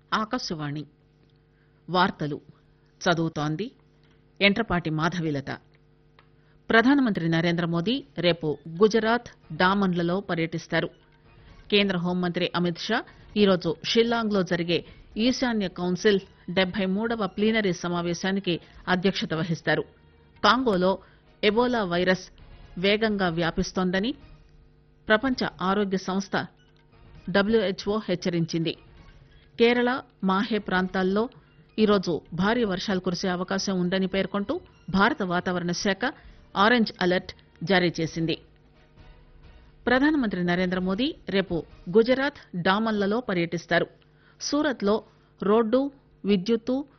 ఆకాశవాణి వార్తలు చదువుతోంది ఎంట్రపాటి మాధవీలత ప్రధానమంత్రి నరేంద్ర మోదీ రేపు గుజరాత్ డామన్లలో పర్యటిస్తారు కేంద్ర హోంమంత్రి అమిత్ షా ఈరోజు షిల్లాంగ్ లో జరిగే ఈశాన్య కౌన్సిల్ డెబ్బై మూడవ ప్లీనరీ సమావేశానికి అధ్యక్షత వహిస్తారు కాంగోలో ఎబోలా వైరస్ వేగంగా వ్యాపిస్తోందని ప్రపంచ ఆరోగ్య సంస్థ డబ్ల్యూహెచ్ఓ హెచ్చరించింది కేరళ మాహే ప్రాంతాల్లో ఈరోజు భారీ వర్షాలు కురిసే అవకాశం ఉందని పేర్కొంటూ భారత వాతావరణ శాఖ ఆరెంజ్ అలర్ట్ జారీ చేసింది ప్రధానమంత్రి నరేంద్ర మోదీ రేపు గుజరాత్ డామన్లలో పర్యటిస్తారు సూరత్ లో రోడ్డు విద్యుత్తు